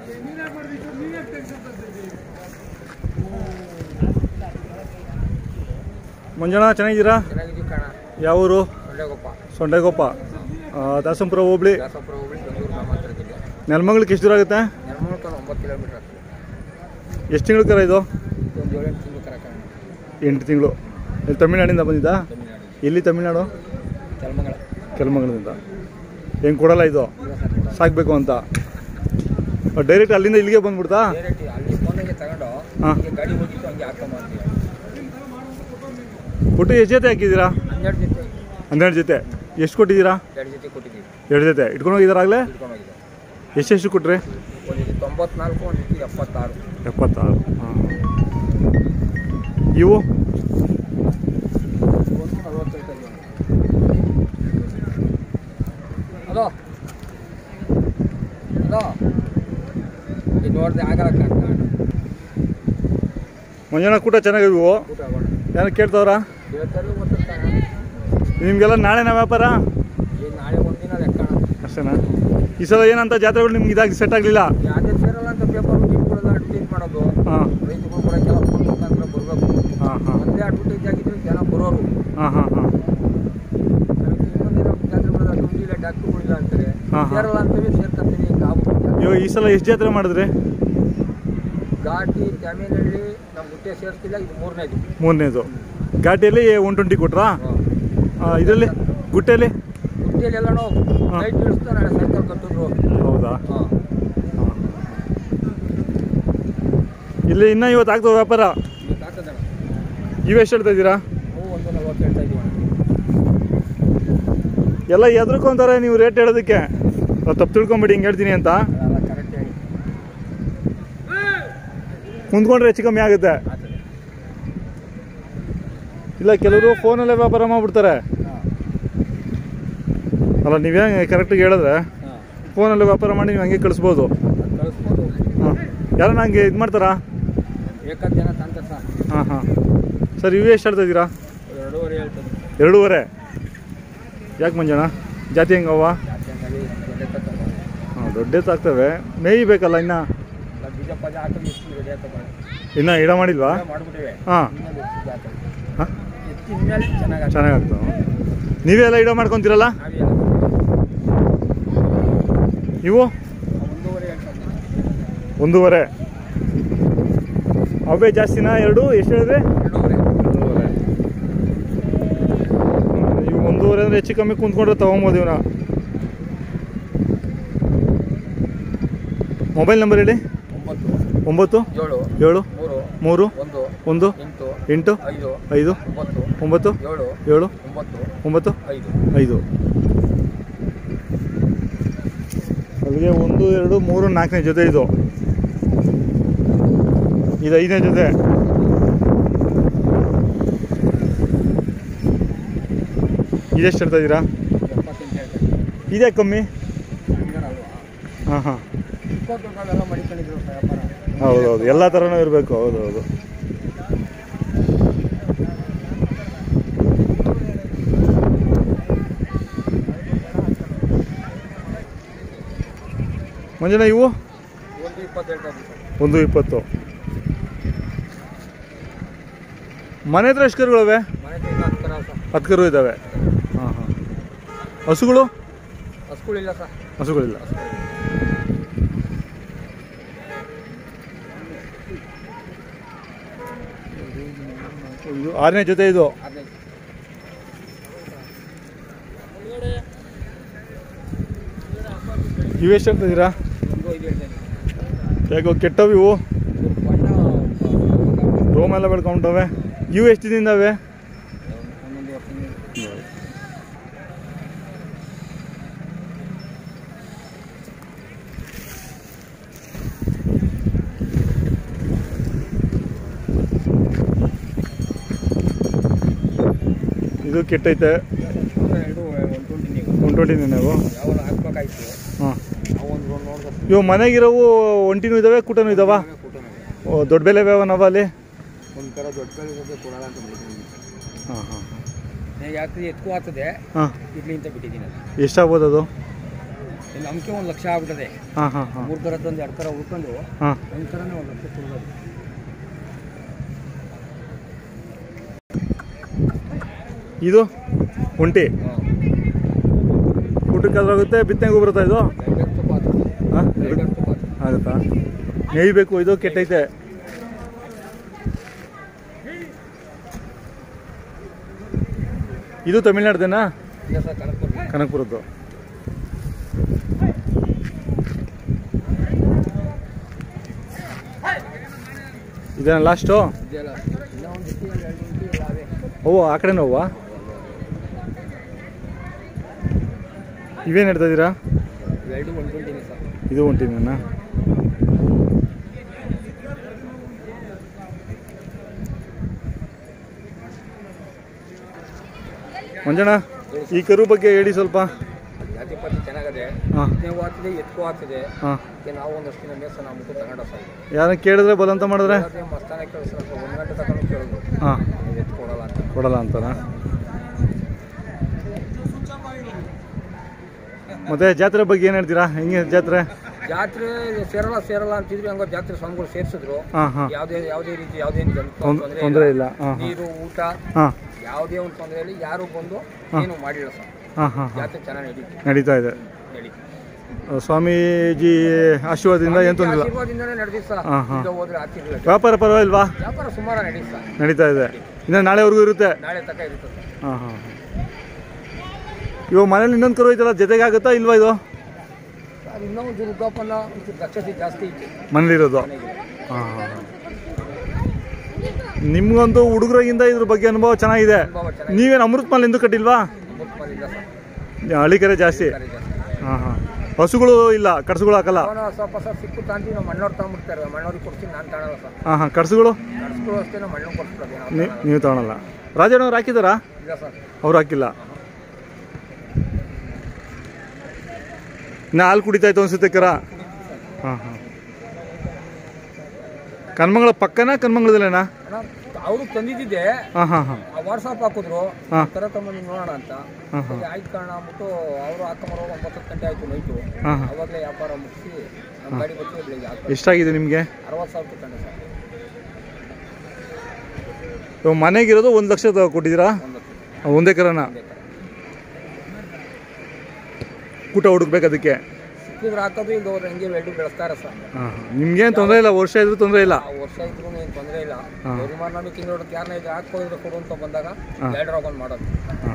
ಮಂಜಣ್ಣ ಚೆನ್ನಾಗಿದ್ದೀರಾ ಚೆನ್ನಾಗಿದ್ದೀವಿ ಕಣ ಯಾವ ಊರು ಸೊಳ್ಳೆಗೊಪ್ಪ ಸೊಂಡೆಗೊಪ್ಪ ಆ, ದಾಸಂಪುರ ಹೋಬಳಿ ದಾಸಪುರ ಹೋಗ್ಲಿ ಬೆಂಗಳೂರು ಗ್ರಾಮಾಂತರ ಜಿಲ್ಲೆ ನೆಲಮಂಗ್ಲಕ್ಕೆ ಎಷ್ಟು ದೂರ ಆಗುತ್ತೆ ನೆಲಮಂಗಲ ಒಂಬತ್ತು ಕಿಲೋಮೀಟರ್ ಆಗ್ತದೆ ಎಷ್ಟು ತಿಂಗಳು ಕರ ಇದು ಒಂದು ಏಳೆಂಟು ತಿಂಗಳು ಕರ ಕಣ ಎಂಟು ತಿಂಗಳು ಇಲ್ಲಿ ತಮಿಳ್ನಾಡಿಂದ ಬಂದಿದ್ದಾ ತಮಿಳ್ನಾಡು ಎಲ್ಲಿ ತಮಿಳ್ನಾಡು ತೆಲಮಂಗಲ ಕೆಲಮಂಗಲದಿಂದ ಏನು ಕೊಡಲ್ಲ ಇದು ಇಲ್ಲ ಸರ್ ಕೂಡ ಸಾಕಬೇಕು ಅಂತ ಡೈರೆಕ್ಟ್ ಅಲ್ಲಿಂದ ಇಲ್ಲಿಗೆ ಬಂದ್ಬಿಡ್ತಾ ಡೈರೆಕ್ಟ್ ಅಲ್ಲಿ ಫೋನಿಗೆ ತಗೊಂಡು ಹಾಂ ಹೀಗೆ ಗಾಡಿ ಹೋಗಿತ್ತು ಹಂಗೆ ಹಾಕೊಂಬಂತೀವಿ ಒಟ್ಟು ಎಷ್ಟು ಜೊತೆ ಹಾಕಿದ್ದೀರಾ ಹನ್ನೆರಡು ಜೊತೆ ಹನ್ನೆರಡು ಜೊತೆ ಎಷ್ಟು ಕೊಟ್ಟಿದ್ದೀರಾ ಎರಡು ಜೊತೆ ಕೊಟ್ಟಿದ್ದೀವಿ ಎರಡು ಜೊತೆ ಇಟ್ಕೊಂಡು ಹೋಗಿದ್ದೀರಾ ಆಗಲೇ ಇಟ್ಕೊಂಡು ಹೋಗಿದ್ದೆ ಎಷ್ಟೆಷ್ಟು ಕೊಟ್ರಿ ಒಂದು ತೊಂಬತ್ನಾಲ್ಕು ಒಂದು ರೀತಿ ಎಪ್ಪತ್ತಾರು ಎಪ್ಪತ್ತಾರು ಹಾಂ ಇವು ಒಂದು ನಲ್ವತ್ತೈದು ಇದೆ. ಹಲೋ ಹಲೋ ಇದು ನೋಡಿದೆ ಆಗಲ್ಲ ಕಣ ಮಂಜಾನ ಕೂಟ ಚೆನ್ನಾಗಿವು ಊಟ ಆಗೋಣ ಯಾರು ಕೇಳ್ತವ್ರಾ ಇವತ್ತೆಲ್ಲ ಗೊತ್ತಿರ್ತಾನ ನಿಮಗೆಲ್ಲ ನಾಳೆನ ವ್ಯಾಪಾರ ಏನು ನಾಳೆ ಒಂದಿನ ಲೆಕ್ಕಣ ಅಷ್ಟೇನಾ ಈ ಸಲ ಏನಂತ ಜಾತ್ರೆಗಳು ನಿಮ್ಗೆ ಇದಾಗಿ ಸೆಟ್ ಆಗಲಿಲ್ಲ ಯಾವುದೇ ಸೇರಲ್ಲ ಅಂತ ಪೇಪರ್ ಟಿಪ್ಗಳೆಲ್ಲ ಅಡ್ವರ್ಟೈಸ್ ಮಾಡೋದು ಹಾಂ ರೈತರು ಕೂಡ ಕೆಲ ಅಂದ್ರೆ ಬರಬೇಕು ಹಾಂ ಹಾಂ ಒಂದೇ ಅಡ್ವರ್ಟೈಸ್ ಆಗಿದ್ರೆ ಜನ ಬರೋರು ಹಾಂ ಹಾಂ ಹಾಂ ಇನ್ನೊಂದಿನ ಜಾತ್ರೆಗಳ ದುಡ್ಡಿಲ್ಲ ಡಾಕ್ಟ್ರುಗಳಿಲ್ಲ ಅಂತಾರೆ ಹಾ, ಹಾ. ಸೇರಲ್ಲ ಅಂತೇಳಿ ಸೇರ್ಕೊತೀನಿ ಈಗ ಆಗ್ಬಿಟ್ಟಿದೆ. ಇವಾಗ ಈ ಸಲ ಎಷ್ಟು ಜಾತ್ರೆ ಮಾಡಿದ್ರಿ ಘಾಟಿ ತ್ಯಾಮೇನಹಳ್ಳಿ ನಮ್ಮ ಗುಟ್ಟೆ ಸೇರಿಸ್ತಿಲ್ಲ ಇದು ಮೂರನೇದು ಮೂರನೇದು ಘಾಟಿಯಲ್ಲಿ ಒನ್ ಟ್ವೆಂಟಿ ಕೊಟ್ರಾ ಇದರಲ್ಲಿ ಗುಟ್ಟೆಯಲ್ಲಿ ಗುಟ್ಟಿಯಲ್ಲಿ ಎಲ್ಲನೋ ಹಾ. ಲೈಟ್ ಇಳಿಸ್ತಾ ನಾಳೆ ಸಾಯಂಕಾಲ ಕಟ್ಟಿದ್ರು ಹೌದಾ ಹಾಂ ಹಾಂ ಇಲ್ಲಿ ಇನ್ನೂ ಇವತ್ತು ಆಗ್ತದೆ ವ್ಯಾಪಾರ ಇದು ಆಗ್ತದಣ್ಣ ಇವು ಎಷ್ಟು ಹೇಳ್ತಾ ಇದ್ದೀರಾ ಹ್ಞೂ ಒಂದು ನಲ್ವತ್ತು ಹೇಳ್ತಾ ಇದೀವಿ ಅಣ್ಣ ಎಲ್ಲ ಎದ್ರಕೊಂತಾರೆ ನೀವು ರೇಟ್ ಹೇಳೋದಕ್ಕೆ ನಾವು ತಪ್ಪು ತಿಳ್ಕೊಂಬಿಡಿ ಹಿಂಗೆ ಹೇಳ್ತೀನಿ ಅಂತ ಅದೆಲ್ಲ ಕರೆಕ್ಟ್ ಹೇಳಿ ಕುಂತ್ಕೊಂಡ್ರೆ ಹೆಚ್ಚು ಕಮ್ಮಿ ಆಗುತ್ತೆ ಆಗ್ತದೆ ಇಲ್ಲ ಕೆಲವರು ಫೋನಲ್ಲೇ ವ್ಯಾಪಾರ ಮಾಡ್ಬಿಡ್ತಾರೆ ಹಾಂ ಅಲ್ಲ ನೀವೇ ಕರೆಕ್ಟಾಗಿ ಹೇಳಿದ್ರೆ ಹಾಂ ಫೋನಲ್ಲೇ ವ್ಯಾಪಾರ ಮಾಡಿ ನೀವು ಹಂಗೆ ಕಳಿಸ್ಬೋದು ಅದು ಕಳಿಸ್ಬೋದು ಹಾಂ ಯಾರು ನಂಗೆ ಇದು ಮಾಡ್ತಾರಾ ಬೇಕಾದ ಜನ ತಂತ ಸರ್ ಹಾಂ ಹಾಂ ಸರ್ ಇವು ಎಷ್ಟು ಹೇಳ್ತಾ ಇದ್ದೀರಾ ಎರಡೂವರೆ ಹೇಳ್ತದೆ ಎರಡೂವರೆ ಯಾಕೆ ಮಂಜಣ್ಣ ಜಾತಿ ಹೆಂಗವ್ವ ಜಾತ್ರೆನಲ್ಲಿ ದೊಡ್ಡ ತಗೊಂಡು ಹಾಂ ದೊಡ್ಡದಾಗ್ತವೆ ಮೇಯ್ಬೇಕಲ್ಲ ಇನ್ನು ಬೀಜ ಪಜ ಹಾಕಿ ಎಷ್ಟು ರೆಡಿ ಆಗ್ತದೆ ಇನ್ನೂ ಇಡ ಮಾಡಿಲ್ವಾ ಮಾಡ್ಬಿಟ್ಟಿವೆ ಹಾಂ ಇನ್ಮೇಲೆ ಹೆಚ್ಚು ಜಾತ್ರೆ ಹಾಂ ಎತ್ತಿನ ಮೇಲೆ ಚೆನ್ನಾಗಿ ಚೆನ್ನಾಗಾಗ್ತವೆ ನೀವೇ ಎಲ್ಲ ಇಡ ಮಾಡ್ಕೊತೀರಲ್ಲ ನಾವೆಲ್ಲ ನೀವು ಒಂದೂವರೆ ಹೇಳ್ತಾರೆ ಒಂದೂವರೆ ಅವೇ ಜಾಸ್ತಿನಾ ಎರಡು ಎಷ್ಟು ಹೇಳಿದ್ರೆ ಎರಡೂವರೆ ಒಂದೂವರೆ ಇವು ಒಂದೂವರೆ ಅಂದರೆ ಹೆಚ್ಚು ಕಮ್ಮಿ ಕುಂತ್ಕೊಂಡ್ರೆ ತೊಗೊಬೋದು ಇವನ್ನ ಮೊಬೈಲ್ ನಂಬರ್ ಹೇಳಿ ಒಂಬತ್ತು ಒಂಬತ್ತು ಏಳು ಏಳು ಮೂರು ಮೂರು ಒಂದು ಒಂದು ಎಂಟು ಎಂಟು ಐದು ಐದು ಒಂಬತ್ತು ಒಂಬತ್ತು ಏಳು ಏಳು ಒಂಬತ್ತು ಒಂಬತ್ತು ಐದು ಐದು ಅಲ್ಲಿಗೆ ಒಂದು ಎರಡು ಮೂರು ನಾಲ್ಕನೇ ಜೊತೆ ಇದು ಇದು ಐದನೇ ಜೊತೆ ಇದೆಷ್ಟು ಹೇಳ್ತಾ ಇದ್ದೀರಾ ಎಪ್ಪತ್ತೆಂಟು ಹೇಳ್ತಾರೆ ಇದೇ ಕಮ್ಮಿ ಹಂಗಾರೆ ಅಲ್ವಾ ಹಾಂ ಹಾಂ ಇಪ್ಪತ್ತು ನಾವೆಲ್ಲ ಮಡಿಕೊಂಡಿದ್ರು ವ್ಯಾಪಾರ ಹೌದು ಹೌದು ಎಲ್ಲ ಥರನೂ ಇರಬೇಕು ಹೌದು ಹೌದು ಮಂಜನ ಇವು ಒಂದು ಇಪ್ಪತ್ತು ಹೇಳ್ತಾ ಇದ್ದೀವಿ ಸರ್ ಒಂದು ಇಪ್ಪತ್ತು ಮನೆ ಹತ್ರ ಎಷ್ಟು ಕರುಗಳವೆ ಮನೆ ಹತ್ರ ಇನ್ನೂ ಹತ್ತು ಕರ ಸರ್ ಹತ್ತು ಕರು ಇದ್ದಾವೆ ಹಾಂ ಹಾಂ ಹಸುಗಳು ಹಸ್ಗಳಿಲ್ಲ ಸರ್ ಹಸುಗಳಿಲ್ಲ ಇದು ಆರನೇ ಜೊತೆ ಇದು ಹದಿನೈದು ಇವೆಷ್ಟು ಹೇಳ್ತಿದ್ದೀರಾ ಒಂದು ಐದು ಹೇಳ್ತಾ ಇದ್ದೀವಿ ಯಾಕೋ ಕೆಟ್ಟವು ಇವು ಬಣ್ಣ ರೋಮ ಎಲ್ಲ ಬೆಳ್ಕೊಂಡವೆ ಇವು ಎಷ್ಟು ದಿನದಿಂದವೆ ಒಂದೊಂದು ವರ್ಷ ಇದು ಕೆಟ್ಟೈತೆ ಎರಡು ಒಂದು ಟ್ವೆಂಟಿ ನೀವು ಒನ್ ಟ್ವೆಂಟಿ ನೀವು ಯಾವಾಗ ಹಾಕ್ಬೇಕಾಯ್ತು ಹಾಂ ನಾವು ಒಂದು ರೋಡ್ ನೋಡ್ಬೇಕು ಇವು ಮನೆಗಿರೋವು ಒಂಟಿನೂ ಇದ್ದಾವೆ ಕೂಟನೂ ಇದ್ದಾವ ಓ, ದೊಡ್ಡ ಬೆಲೆ ಬೇವ ನಾವ ಅಲ್ಲಿ ಒಂದು ಕರ ದೊಡ್ಡ ಕಡೆ ಕೊಡಲ್ಲ ಅಂತ ಮಾಡಿದ್ದೀನಿ ಹಾಂ ಹಾಂ ಯಾಕೆ ಎತ್ಕೋ ಆಗ್ತದೆ ಹಾಂ ಇಡ್ಲಿ ಅಂತ ಬಿಟ್ಟಿದ್ದೀನಿ ಅದು. ಎಷ್ಟಾಗ್ಬೋದು ಅದು ನಮ್ಗೆ ಒಂದು ಲಕ್ಷ ಆಗ್ಬಿಟ್ಟದೆ ಹಾಂ ಹಾಂ ಹಾಂ ಮೂರು ಥರದ್ದು ಒಂದು ಎರಡು ಥರ ಉಳ್ಕೊಂಡು ಹಾಂ ಒಂದು ಥರನೇ ಒಂದು ಲಕ್ಷ ಕೊಡ್ಬೋದು ಇದು ಒಂಟಿ ಹಾಂ ಊಟಕ್ಕೆ ಅದ್ರಾಗುತ್ತೆ ಬಿತ್ತನೆಗೂ ಬರುತ್ತಾ ಇದು ಎರಡು ತುಪ್ಪ ಆಗ್ತದೆ ಹಾಂ ಎರಡು ತುಪ್ಪ ಆಗ್ತದೆ ಆಗುತ್ತಾ ಮೇಯ್ಬೇಕು ಇದು ಕೆಟ್ಟೈತೆ ಇದು ತಮಿಳ್ನಾಡ್ದೇನಾ ಇಲ್ಲ ಸರ್ ಕನಕಪುರ ಕನಕಪುರದ್ದು ಇದೇನ ಲಾಸ್ಟು ಇದೆಯಲ್ಲ ಇನ್ನೂ ಒಂದು ಜೊತೆ ಒಂದು ಎರಡು ಜೊತೆ ಎಲ್ಲ ಅವೇ ಓ ಆ ಕಡೆ ನೋವಾ ಇವೇನು ಹೇಳ್ತಾ ಇದ್ದೀರಾ ಎರಡು ಒಂದು ಟ್ವೆಂಟಿನೇ ಸರ್ ಇದು ಹೊಂಟಿನ ಮಂಜಣ್ಣ ಈ ಕರು ಬಗ್ಗೆ ಹೇಳಿ ಸ್ವಲ್ಪ ಜಾತಿ ಪಾತಿ ಚೆನ್ನಾಗದೆ ಹಾಂ ನೀವು ಆಗ್ತದೆ ಎತ್ಕೋ ಆಗ್ತದೆ ಹಾಂ ಅದಕ್ಕೆ ನಾವು ಒಂದಷ್ಟು ದಿನ ಮೇಸ ನಾವು ತಗೊಂಡ ಸರ್ ಯಾರನ್ನ ಕೇಳಿದ್ರೆ ಬಲಂತ ಮಾಡಿದ್ರೆ ಅದೇ ಮಸ್ತಾನೆ ಕೇಳಿಸ್ರ ಒಂದು ಗಂಟೆ ತಗೊಂಡು ಕೇಳಿದ್ರು ಹಾಂ ನೀವು ಎತ್ತು ಕೊಡಲ್ಲ ಅಂತ ಕೊಡಲ್ಲ ಅಂತಾರ ಮತ್ತೆ ಜಾತ್ರೆ ಬಗ್ಗೆ ಏನು ಹೇಳ್ತೀರಾ ಹೆಂಗೆ ಜಾತ್ರೆ ಜಾತ್ರೆ ಸೇರಲ್ಲ ಸೇರಲ್ಲ ಅಂತಿದ್ರು ಹಂಗ ಜಾತ್ರೆ ಸ್ವಾಮಿಗಳು ಸೇರಿಸಿದ್ರು ಹಾಂ ಹಾಂ ಯಾವುದೇ ಯಾವುದೇ ರೀತಿ ಯಾವುದೇ ಜನ ತೊಂದ್ರೆ ತೊಂದರೆ ಇಲ್ಲ ಇಲ್ಲ ಹಾಂ ನೀರು ಊಟ ಹಾಂ ಯಾವುದೇ ಒಂದು ತೊಂದರೆ ಇಲ್ಲ ಯಾರು ಬಂದು ಏನು ಮಾಡಿಲ್ಲ ಸರ್ ಹಾಂ ಹಾಂ ಹಾಂ ಜಾತ್ರೆ ಚೆನ್ನಾಗಿ ನಡೀತು ನಡೀತಾ ಇದೆ ನಡೀತು ಸ್ವಾಮೀಜಿ ಆಶೀರ್ವಾದದಿಂದ ಏನು ತೊಂದರೆ ಇಲ್ಲ ಆಶೀರ್ವಾದದಿಂದನೇ ನಡೆದಿತ್ತು ಸರ್ ಹಾಂ ಹಾಂ ಈಗ ಹೋದ್ರೆ ಆಗ್ತಿರ್ಲಿಲ್ಲ ವ್ಯಾಪಾರ ಪರವಾಗಿಲ್ವಾ ವ್ಯಾಪಾರ ಸುಮಾರು ನಡೀತು ಸರ್ ನಡೀತಾ ಇದೆ ಇನ್ನು ನಾಳೆವರೆಗೂ ಇರುತ್ತೆ ನಾಳೆ ತನಕ ಇರುತ್ತೆ ಸರ್ ಹಾಂ ಹಾಂ ಇವಾಗ ಮನೇಲಿ ಇನ್ನೊಂದು ಕರು ಐತಲ್ಲ ಜೊತೆಗೆ ಆಗುತ್ತಾ ಇಲ್ವಾ ಇದು ಅದು ಇನ್ನೂ ಒಂದು ವೃದ್ಧಾಪನ ಒಂಚೂರು ದಕ್ಷತೆ ಜಾಸ್ತಿ ಇತ್ತು ಮನೇಲಿರೋದು ಮನೆಗೆ ಹಾಂ ಹಾಂ ಹಾಂ ನಿಮ್ಗೊಂದು ಹುಡುಗರಾಗಿಂದ ಇದ್ರ ಬಗ್ಗೆ ಅನುಭವ ಚೆನ್ನಾಗಿದೆ ಅನುಭವ ಚೆನ್ನಾಗಿ ನೀವೇನು ಅಮೃತ ಮಾಲ್ ಎಂದು ಕಟ್ಟಿಲ್ವಾ ಇಲ್ಲ ಸರ್ ಹಳ್ಳಿಕೆರೆ ಜಾಸ್ತಿ ಸರಿ ಜಾಸ್ತಿ ಹಾಂ ಹಾಂ ಹಸುಗಳು ಇಲ್ಲ ಕಡ್ಸುಗಳು ಹಾಕಲ್ಲ ಅವನು ಸ್ವಲ್ಪ ಸ್ವಲ್ಪ ಸಿಕ್ಕು ತಾಂತೀವಿ ನಾವು ಮಣ್ಣವ್ರು ತಗೊಂಡ್ಬಿಡ್ತಾರೆ ಮಣ್ಣವ್ರಿಗೆ ಕೊಡ್ತೀನಿ ನಾನು ತಗೊಳಲ್ಲ ಸರ್ ಹಾಂ ಹಾಂ ಕಡ್ಸುಗಳು ಕಡ್ಸ್ಗಳು ಅಷ್ಟೇ ನಾವು ಮಣ್ಣು ಕೊಡ್ಸ್ಬಿಡೋದು ನಾವು ನೀ- ತಗೊಳಲ್ಲ. ನೀವು ತಗೊಳಲ್ಲ ರಾಜಣ್ಣವ್ರು ಹಾಕಿದಾರಾ ಇಲ್ಲ ಸರ್ ಅವ್ರು ಹಾಕಿಲ್ಲ ಇನ್ನು ಹಾಲು ಕುಡಿತಾ ಇತ್ತು ಅನ್ಸುತ್ತೆ ಕರ ಹಾಂ ಹಾಂ ಕನ್ಮಂಗಳ ಪಕ್ಕನಾ ಕನ್ಮಂಗಳದಲ್ಲೇನಾ ಅಣ್ಣ ಅವರು ತಂದಿದ್ದಿದ್ದೆ ಹಾಂ ಹಾಂ ಹಾಂ ವಾಟ್ಸಪ್ ಹಾಕಿದ್ರು ಹಾಂ. ತರ ತಮ್ಮನಿ ನೋಡೋಣ ಅಂತ ಹಾಂ ಹಾಂ ಸರಿ ಆಯ್ತು ಕಾರಣ ಅಂದ್ಬಿಟ್ಟು ಅವರು ಹಾಕೊಂಬರೋ ಒಂಬತ್ತು ಗಂಟೆ ಆಯ್ತು ನೈಟು ಹಾಂ ಹಾಂ ಅವಾಗಲೇ ವ್ಯಾಪಾರ ಮುಗಿಸಿ ನಮ್ಮ ಗಾಡಿ ಬರ್ತೀವಿ ಬೆಳಿಗ್ಗೆ ಹಾಕಿ ಎಷ್ಟಾಗಿದೆ ನಿಮಗೆ ಅರವತ್ತು ಸಾವಿರ ತಂದೆ ಸರ್ ಇವಾಗ ಮನೆಗಿರೋದು ಒಂದು ಲಕ್ಷ ತ- ಕೊಟ್ಟಿದ್ದೀರಾ ಒಂಬತ್ತು ಒಂದೇ ಕರನ ಒಂದೇ ಕರ. ಊಟ ಹುಡುಕ್ಬೇಕು ಅದಕ್ಕೆ ಸಿಕ್ಕಿದ್ರೆ ಹಾಕೋದು ಇಲ್ಲಿ ಹೋದ್ರೆ ಹಂಗೆ ವೆಲ್ಡು ಬೆಳೆಸ್ತಾರೆ ಸರ್ ಹಾಂ ಹಾಂ ನಿಮ್ಗೇನು ತೊಂದರೆ ಇಲ್ಲ ವರ್ಷ ಇದ್ರೂ ತೊಂದರೆ ಇಲ್ಲ ಆ ವರ್ಷ ಇದ್ರೂ ಏನು ತೊಂದರೆ ಇಲ್ಲ ಹಾಂ. ಗೌರಿಮಾರ್ ನಮಗೆ ತಿಂಗಳು ಯಾರನ್ನ ಇದು ಹಾಕೋದ್ರೆ ಕೊಡು ಅಂತ ಬಂದಾಗ ಹಾಂ. ಎರಡು ರೋಗ ಮಾಡೋದು ಹಾಂ